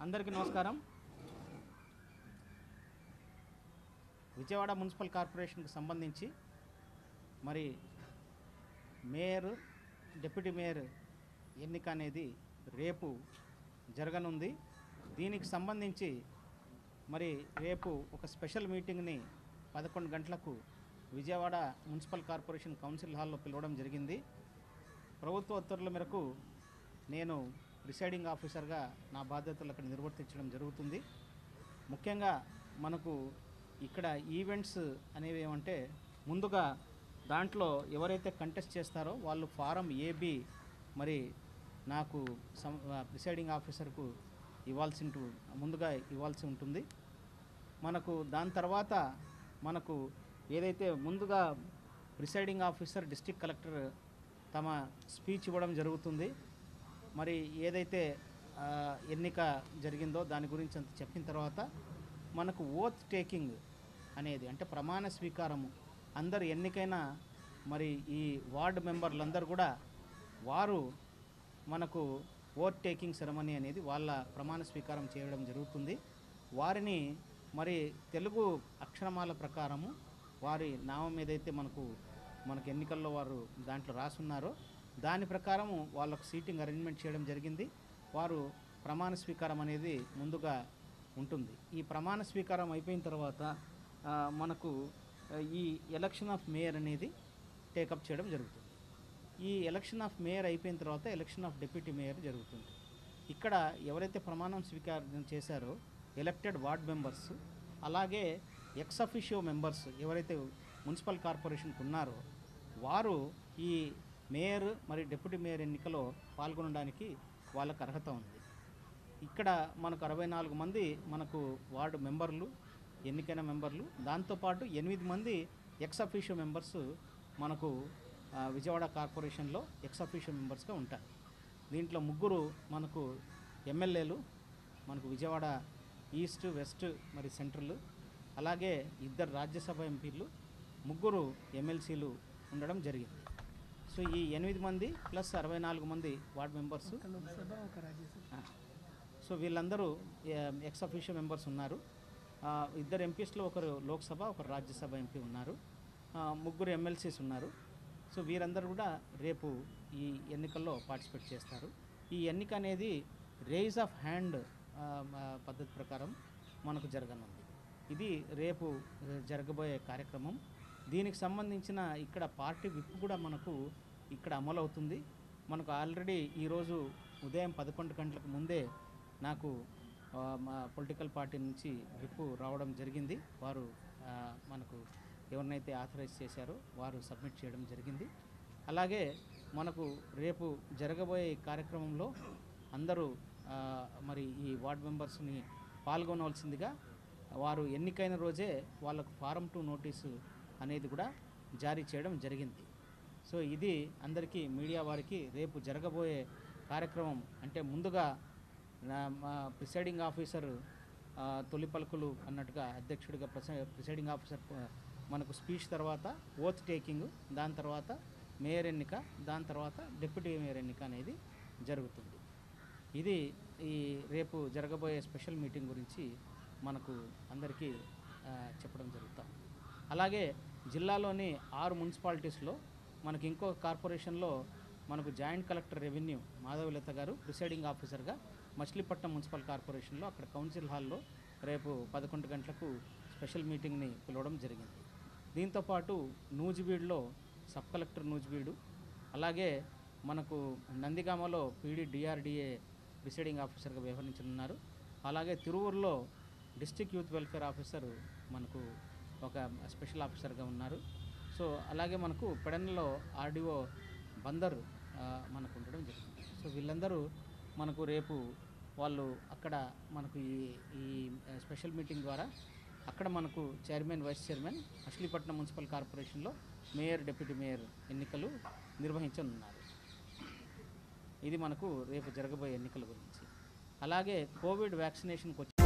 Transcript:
అందరికీ నమస్కారం విజయవాడ మున్సిపల్ కార్పొరేషన్కి సంబంధించి మరి మేయర్ డిప్యూటీ మేయర్ ఎన్నిక అనేది రేపు జరగనుంది దీనికి సంబంధించి మరి రేపు ఒక స్పెషల్ మీటింగ్ని పదకొండు గంటలకు విజయవాడ మున్సిపల్ కార్పొరేషన్ కౌన్సిల్ హాల్లో పిలవడం జరిగింది ప్రభుత్వ ఉత్తర్వుల మేరకు నేను ప్రిసైడింగ్ ఆఫీసర్గా నా బాధ్యతలు అక్కడ నిర్వర్తించడం జరుగుతుంది ముఖ్యంగా మనకు ఇక్కడ ఈవెంట్స్ అనేవి ఏమంటే ముందుగా దాంట్లో ఎవరైతే కంటెస్ట్ చేస్తారో వాళ్ళు ఫారం ఏబి మరి నాకు సం ప్రిసైడింగ్ ఆఫీసర్కు ఇవ్వాల్సి ఉంటు- ముందుగా ఇవ్వాల్సి ఉంటుంది మనకు దాని తర్వాత మనకు ఏదైతే ముందుగా ప్రిసైడింగ్ ఆఫీసర్ డిస్ట్రిక్ట్ కలెక్టర్ తమ స్పీచ్ ఇవ్వడం జరుగుతుంది మరి ఏదైతే ఆ, ఎన్నిక జరిగిందో దాని గురించి అంత చెప్పిన తర్వాత మనకు ఓత్ టేకింగ్ అనేది అంటే ప్రమాణ స్వీకారము అందరు ఎన్నికైన మరి ఈ వార్డు మెంబర్లందరూ కూడా వారు మనకు ఓట్ టేకింగ్ సెరమనీ అనేది వాళ్ళ ప్రమాణ స్వీకారం చేయడం జరుగుతుంది వారిని మరి తెలుగు అక్షరమాల ప్రకారము వారి నామం ఏదైతే మనకు మనకు ఎన్నికల్లో వారు దాంట్లో రాసున్నారో దాని ప్రకారము వాళ్ళకు సీటింగ్ అరేంజ్మెంట్ చేయడం జరిగింది వారు ప్రమాణ స్వీకారం అనేది ముందుగా ఉంటుంది ఈ ప్రమాణ స్వీకారం అయిపోయిన తర్వాత ఆ, మనకు ఆ, ఈ ఎలక్షన్ ఆఫ్ మేయర్ అనేది టేకప్ చేయడం జరుగుతుంది ఈ ఎలక్షన్ ఆఫ్ మేయర్ అయిపోయిన తర్వాత ఎలక్షన్ ఆఫ్ డిప్యూటీ మేయర్ జరుగుతుంది ఇక్కడ ఎవరైతే ప్రమాణం స్వీకారం చేశారో ఎలక్టెడ్ వార్డ్ మెంబర్స్ అలాగే ఎక్స్ అఫిషియో మెంబర్స్ ఎవరైతే మున్సిపల్ కార్పొరేషన్కి ఉన్నారో వారు ఈ మేయర్ మరియు డిప్యూటీ మేయర్ ఎన్నికలో పాల్గొనడానికి వాళ్ళకు అర్హత ఉంది ఇక్కడ మనకు అరవై నాలుగు మంది మనకు వార్డు మెంబర్లు ఎన్నికైన మెంబర్లు దాంతోపాటు ఎనిమిది మంది ఎక్స్ అఫీషియో మెంబర్స్ మనకు ఆ, విజయవాడ కార్పొరేషన్లో ఎక్స్ అఫీషియో మెంబర్స్గా ఉంటారు దీంట్లో ముగ్గురు మనకు ఎమ్మెల్యేలు మనకు విజయవాడ ఈస్ట్ వెస్ట్ మరి సెంట్రల్ అలాగే ఇద్దరు రాజ్యసభ ఎంపీలు ముగ్గురు ఎమ్మెల్సీలు ఉండడం జరిగింది సో ఈ ఎనిమిది మంది ప్లస్ అరవై నాలుగు మంది వార్డు మెంబర్స్ ఆ. సో వీళ్ళందరూ ఎక్స్ అఫీషియల్ మెంబర్స్ ఉన్నారు ఆ, ఇద్దరు ఎంపీస్లో ఒకరు లోక్సభ ఒకరు రాజ్యసభ ఎంపీ ఉన్నారు ఆ, ముగ్గురు ఎమ్మెల్సీస్ ఉన్నారు సో వీరందరూ కూడా రేపు ఈ ఎన్నికల్లో పార్టిసిపేట్ చేస్తారు ఈ ఎన్నిక అనేది రేజ్ ఆఫ్ హ్యాండ్ పద్ధతి ప్రకారం మనకు జరగనుంది ఇది రేపు ఆ, జరగబోయే కార్యక్రమం దీనికి సంబంధించిన ఇక్కడ పార్టీ విప్ కూడా మనకు ఇక్కడ అమలవుతుంది మనకు ఆల్రెడీ ఈరోజు ఉదయం పదకొండు గంటలకు ముందే నాకు ఆ, మా పొలిటికల్ పార్టీ నుంచి విప్ రావడం జరిగింది వారు ఆ, మనకు ఎవరినైతే ఆథరైజ్ చేశారో వారు సబ్మిట్ చేయడం జరిగింది అలాగే మనకు రేపు జరగబోయే ఈ కార్యక్రమంలో అందరూ ఆ, మరి ఈ వార్డ్ మెంబర్స్ని పాల్గొనవలసిందిగా వారు ఎన్నికైన రోజే వాళ్ళకు ఫారం టూ నోటీసు అనేది కూడా జారీ చేయడం జరిగింది సో ఇది అందరికీ మీడియా వారికి రేపు జరగబోయే కార్యక్రమం అంటే ముందుగా నా మా ప్రిసైడింగ్ ఆఫీసర్ ఆ, తొలి పలుకులు అన్నట్టుగా అధ్యక్షుడిగా ప్రిసై- ప్రిసైడింగ్ ఆఫీసర్ ఆ, మనకు స్పీచ్ తర్వాత ఓత్ టేకింగ్ దాని తర్వాత మేయర్ ఎన్నిక దాని తర్వాత డిప్యూటీ మేయర్ ఎన్నిక అనేది జరుగుతుంది ఇది ఈ రేపు జరగబోయే స్పెషల్ మీటింగ్ గురించి మనకు అందరికీ ఆ, చెప్పడం జరుగుతాం అలాగే జిల్లాలోని ఆరు మున్సిపాలిటీస్లో మనకి ఇంకో కార్పొరేషన్లో మనకు జాయింట్ కలెక్టర్ రెవెన్యూ మాధవలత గారు ప్రిసైడింగ్ ఆఫీసర్గా మచిలీపట్నం మున్సిపల్ కార్పొరేషన్లో అక్కడ కౌన్సిల్ హాల్లో రేపు పదకొండు గంటలకు స్పెషల్ మీటింగ్ని పిలవడం జరిగింది దీంతోపాటు నూజివీడులో సబ్ కలెక్టర్ నూజివీడు అలాగే మనకు నందిగామలో పీడీ డిఆర్డిఏ ప్రిసైడింగ్ ఆఫీసర్గా వ్యవహరించనున్నారు అలాగే తిరువూరులో డిస్ట్రిక్ట్ యూత్ వెల్ఫేర్ ఆఫీసర్ మనకు ఒక స్పెషల్ ఆఫీసర్గా ఉన్నారు సో అలాగే మనకు పెడన్లో ఆర్డీఓ బందర్ ఆ, మనకు ఉండడం జరిగింది సో వీళ్ళందరూ మనకు రేపు వాళ్ళు అక్కడ మనకు ఈ ఈ స్పెషల్ మీటింగ్ ద్వారా అక్కడ మనకు chairman vice chairman Machilipatnam municipal కార్పొరేషన్లో మేయర్ డిప్యూటీ మేయర్ ఎన్నికలు నిర్వహించనున్నారు ఇది మనకు రేపు జరగబోయే ఎన్నికల గురించి అలాగే కోవిడ్ వ్యాక్సినేషన్కి వచ్చి